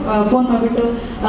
phone ಮಾಡಿಬಿಟ್ಟು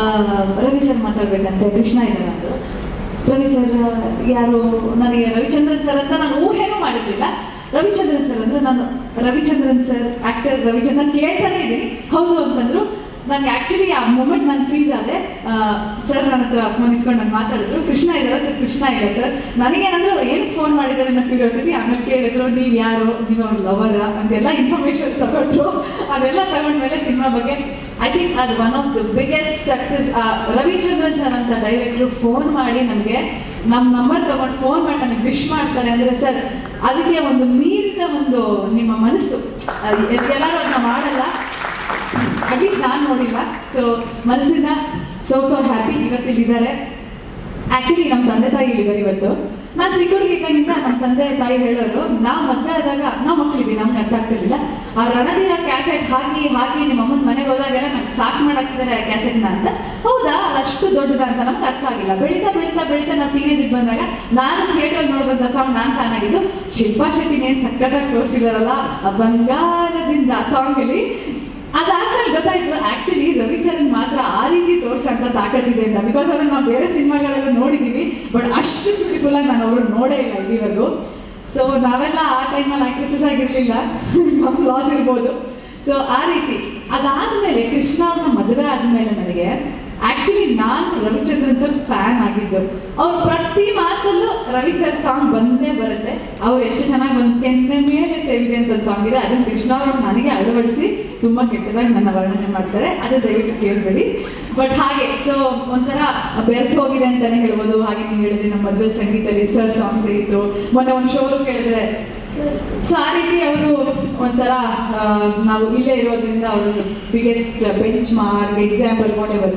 Ravi sir ಮಾತಾಡ್ಬೇಕಂತೆ Krishna ಇದ್ದಾರೆ ಅಂದರು ರವಿ ಸರ್ ಯಾರು ನನಗೆ ರವಿಚಂದ್ರನ್ ಸರ್ ಅಂತ ನಾನು ಊಹೆನೂ ಮಾಡಿರಲಿಲ್ಲ ರವಿಚಂದ್ರನ್ ಸರ್ ಅಂದ್ರೆ ನಾನು ರವಿಚಂದ್ರನ್ ಸರ್ ಆಕ್ಟರ್ ರವಿಚಂದ್ರನ್ ಕೇಳ್ತಾನೆ ಇದ್ದೀನಿ ಹೌದು ಅಂತಂದ್ರು ನನಗೆ ಆಕ್ಚುಲಿ ಆ ಮೂಮೆಂಟ್ ನಾನು ಫ್ರೀಸ್ ಆದೆ ಸರ್ ನನ್ನ ಹತ್ರ ಫೋನ್ ಇಸ್ಕೊಂಡು ನಾನು ಮಾತಾಡಿದ್ರು ಕೃಷ್ಣ ಇದ್ದಾರೆ ಸರ್ ಕೃಷ್ಣ ಇದೆ ಸರ್ ನನಗೇನಂದ್ರೆ ಏನಕ್ಕೆ ಫೋನ್ ಮಾಡಿದ್ದಾರೆ ಅನ್ನೋ ಕ್ಯೂರಿಯಾಸಿಟಿ ಆಮೇಲೆ ಕೇಳಿದ್ರು ನೀವು ಯಾರು ನೀವು ಅವ್ರ ಲವರ ಅಂತೆಲ್ಲ ಇನ್ಫಾರ್ಮೇಶನ್ ತಗೊಂಡ್ರು ಅದೆಲ್ಲ ತಗೊಂಡ್ಮೇಲೆ ಸಿನಿಮಾ ಬಗ್ಗೆ ಐ ಥಿಂಕ್ ಅದು one of the biggest success Ravichandran sir ಅಂತ ಡೈರೆಕ್ಟ್ರು ಫೋನ್ ಮಾಡಿ ನಮಗೆ ನಮ್ಮ ನಂಬರ್ ತಗೊಂಡು ಫೋನ್ ಮಾಡಿ ನಮಗೆ ವಿಶ್ ಮಾಡ್ತಾರೆ ಅಂದರೆ ಸರ್ ಅದಕ್ಕೆ ಒಂದು ಮೀರಿದ ಒಂದು ನಿಮ್ಮ ಮನಸ್ಸು ಅಹ್, ಎಲ್ಲರೂ ಅದನ್ನ ಮಾಡಲ್ಲ ಅಟ್ಲೀಸ್ಟ್ ನಾನು ನೋಡಿಲ್ಲ ಸೊ ಮನಸ್ಸಿಂದ ಸೋ ಸೋ ಹ್ಯಾಪಿ ಇವತ್ತಿಲ್ಲಿದ್ದಾರೆ ಆಕ್ಚುಲಿ ನಮ್ಮ ತಂದೆ ತಾಯಿ ಇಲ್ಲಿದ್ದಾರೆ ಇವತ್ತು ನಾನು ಚಿಕ್ಕವಳಿಗಿದ್ದಾಗಿಂದ ನಮ್ಮ ತಂದೆ ತಾಯಿ ಹೇಳೋರು ನಾವು ಮದುವೆ ಆದಾಗ ನಾವು ಮಕ್ಕಳಿದ್ವಿ ನಮ್ಗೆ ಅರ್ಥ ಆಗ್ತಿರ್ಲಿಲ್ಲ ಆ ರಣಧೀರ ಕ್ಯಾಸೆಟ್ ಹಾಕಿ ಹಾಕಿ ನಿಮ್ಮ ಅಮ್ಮನ ಮನೆಗೆ ಹೋದಾಗೆಲ್ಲ ನಂಗೆ ಸಾಕು ಮಾಡಾಕಿದ್ದಾರೆ ಆ ಕ್ಯಾಸೆಟ್ನ ಅಂತ ಹೌದಾ ಅದಷ್ಟು ದೊಡ್ಡದ ಅಂತ ನಮ್ಗೆ ಅರ್ಥ ಆಗಿಲ್ಲ ಬೆಳೀತಾ ಬೆಳೀತಾ ಬೆಳೀತಾ ನಾವು ಟೀನೇಜಿಗೆ ಬಂದಾಗ ನಾನು ಥಿಯೇಟರ್ ನೋಡಿದಂಥ ಸಾಂಗ್ ನಾನು ಫ್ಯಾನ್ ಆಗಿದ್ದು ಶಿಲ್ಪಾ ಶೆಟ್ಟಿನ ಏನು ಸಕ್ಕತ್ತಾಗಿ ತೋರಿಸಿದಾರಲ್ಲ ಆ ಬಂಗಾರದಿಂದ ಆ ಸಾಂಗಲ್ಲಿ ಅದಾದ್ಮೇಲೆ ಗೊತ್ತಾಯ್ತು ಆಕ್ಚುಲಿ ರವಿ ಸರ್ ಮಾತ್ರ ಆ ರೀತಿ ತೋರ್ಸಂತ ತಾಕತ್ತಿದೆ ಅಂತ ಬಿಕಾಸ್ ಅವ್ರನ್ನ ನಾವು ಬೇರೆ ಸಿನಿಮಾಗಳೆಲ್ಲ ನೋಡಿದೀವಿ ಬಟ್ ಅಷ್ಟು ಬ್ಯೂಟಿಫುಲ್ ಆಗಿ ನಾನು ಅವ್ರನ್ನ ನೋಡೇ ಇಲ್ಲ ಇಲ್ಲಿವರೆಗೂ ಸೊ ನಾವೆಲ್ಲ ಆ ಟೈಮಲ್ಲಿ ಆಕ್ಟ್ರೆಸಸ್ ಆಗಿರಲಿಲ್ಲ ನಮ್ಮ ಲಾಸ್ ಇರ್ಬೋದು ಸೊ ಆ ರೀತಿ ಅದಾದ್ಮೇಲೆ ಕೃಷ್ಣ ಅವ್ರನ್ನ ಮದುವೆ ಆದ್ಮೇಲೆ ನನಗೆ ಆಕ್ಚುಲಿ ನಾನು ರವಿಚಂದ್ರನ್ ಸರ್ ಫ್ಯಾನ್ ಆಗಿದ್ದು ಅವ್ರ ಪ್ರತಿ ಮಾತಲ್ಲೂ ರವಿ ಸರ್ ಸಾಂಗ್ ಬಂದೇ ಬರುತ್ತೆ ಅವ್ರು ಎಷ್ಟು ಚೆನ್ನಾಗಿ ಬಂದು ಕೆನ್ನೆ ಮೇಲೆ ಸೇವಿದೆ ಅಂತ ಒಂದು ಸಾಂಗ್ ಇದೆ ಅದನ್ನ ಕೃಷ್ಣ ಅವರು ನನಗೆ ಅಳವಡಿಸಿ ತುಂಬಾ ಕೆಟ್ಟದಾಗಿ ನನ್ನ ವರ್ಣನೆ ಮಾಡ್ತಾರೆ ಅದು ದಯವಿಟ್ಟು ಕೇಳಬೇಡಿ ಬಟ್ ಹಾಗೆ ಸೊ ಒಂಥರ ಬೆರ್ತ್ ಹೋಗಿದೆ ಅಂತಾನೆ ಹೇಳ್ಬೋದು ಹಾಗೆ ನೀವು ಹೇಳಿದ್ರಿ ನಮ್ಮ ಮದುವೆ ಸಂಗೀತದಲ್ಲಿ ಸರ್ ಸಾಂಗ್ಸ್ ಇತ್ತು ಮೊನ್ನೆ ಒಂದು ಶೋಲು ಕೇಳಿದ್ರೆ ಸೊ ಆ ರೀತಿ ಅವರು ಒಂಥರ ಆ, ನಾವು ಇಲ್ಲೇ ಇರೋದ್ರಿಂದ ಅವರು biggest benchmark example whatever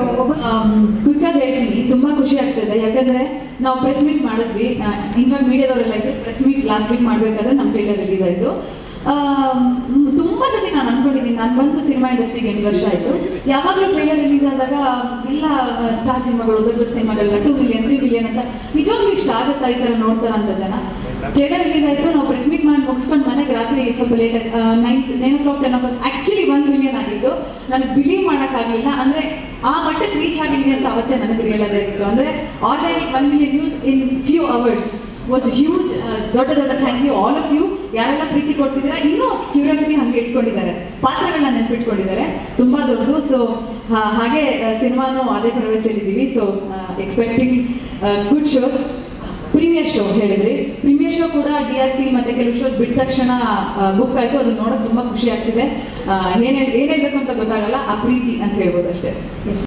quick ಆಗಿ ಹೇಳ್ತೀನಿ ತುಂಬಾ ಖುಷಿ ಆಗ್ತದೆ ಯಾಕಂದ್ರೆ ನಾವು ಪ್ರೆಸ್ ಮೀಟ್ ಮಾಡಿದ್ವಿ ಇನ್ಫ್ಯಾಕ್ಟ್ ಮೀಡಿಯಾದವರೆಲ್ಲ ಇದ್ರು ಪ್ರೆಸ್ ಮೀಟ್ ಲಾಸ್ಟ್ ವೀಕ್ ಮಾಡಬೇಕಾದ್ರೆ ನಮ್ಮ ಟ್ರೇಲರ್ ರಿಲೀಸ್ ಆಯಿತು ತುಂಬ ಸತಿ ನಾನು ಅನ್ಕೊಂಡಿದ್ದೀನಿ ನಾನು ಬಂದು ಸಿನಿಮಾ ಇಂಡಸ್ಟ್ರಿಗೆ ಎಂಟು ವರ್ಷ ಆಯಿತು ಯಾವಾಗಲೂ ಟ್ರೈಲರ್ ರಿಲೀಸ್ ಆದಾಗ ಎಲ್ಲ ಸ್ಟಾರ್ ಸಿನಿಮಾಗಳು ದೊಡ್ಡ ದೊಡ್ಡ ಸಿನಿಮಾಗಳೆಲ್ಲ ಟೂ ಮಿಲಿಯನ್ ತ್ರೀ ಮಿಲಿಯನ್ ಅಂತ ನಿಜವಾಗ್ಲೂ ಇಷ್ಟ ಆಗುತ್ತಾ ಈ ಥರ ನೋಡ್ತಾರ ಅಂತ ಜನ ಟ್ರೇಲರ್ ರಿಲೀಸ್ ಆಯಿತು ನಾವು ಪ್ರೆಸ್ ಮೀಟ್ ಮಾಡಿ ಮುಗಿಸ್ಕೊಂಡು ಮನೆಗೆ ರಾತ್ರಿ ಸ್ವಲ್ಪ ಲೇಟ್ ಆಯ್ತು nine nine o'clock ten o'clock actually one million ಆಗಿತ್ತು ನನಗೆ ಬಿಲೀವ್ ಮಾಡೋಕ್ಕಾಗಲಿಲ್ಲ ಅಂದರೆ ಆ ಮಟ್ಟಕ್ಕೆ ರೀಚ್ ಆಗಿದ್ವಿ ಅಂತ ಅವತ್ತೇ ನನಗೆ ರಿಯಲೈಸ್ ಆಗಿತ್ತು ಅಂದರೆ organic one million views in few hours was huge ದೊಡ್ಡ ದೊಡ್ಡ thank you all of you ಯಾರೆಲ್ಲ ಪ್ರೀತಿ ಕೊಡ್ತಿದ್ದೀರಾ ಇನ್ನೂ ಕ್ಯೂರಿಯಾಸಿಟಿ ಹಂಗೆ ಇಟ್ಕೊಂಡಿದ್ದಾರೆ ಪಾತ್ರಗಳನ್ನ ನೆನ್ಪಿಟ್ಕೊಂಡಿದ್ದಾರೆ ತುಂಬಾ ದೊಡ್ಡದು ಸೊ ಹಾಗೆ ಸಿನಿಮಾನು ಅದೇ ಪ್ರವೇಶಿದ್ದೀವಿ so expecting good shows premiere show ಹೇಳಿದ್ರಿ ಪ್ರೀಮಿಯರ್ ಶೋ ಕೂಡ ಡಿ ಆರ್ ಸಿ ಮತ್ತೆ ಕೆಲವು ಶೋಸ್ ಬಿಟ್ಟ ತಕ್ಷಣ ಬುಕ್ ಆಯ್ತು ಅದು ನೋಡೋಕೆ ತುಂಬಾ ಖುಷಿ ಆಗ್ತಿದೆ ಏನ್ ಹೇಳ್- ಏನ್ ಹೇಳ್ಬೇಕು ಅಂತ ಗೊತ್ತಾಗಲ್ಲ ಆ ಪ್ರೀತಿ ಅಂತ ಹೇಳ್ಬೋದು ಅಷ್ಟೇ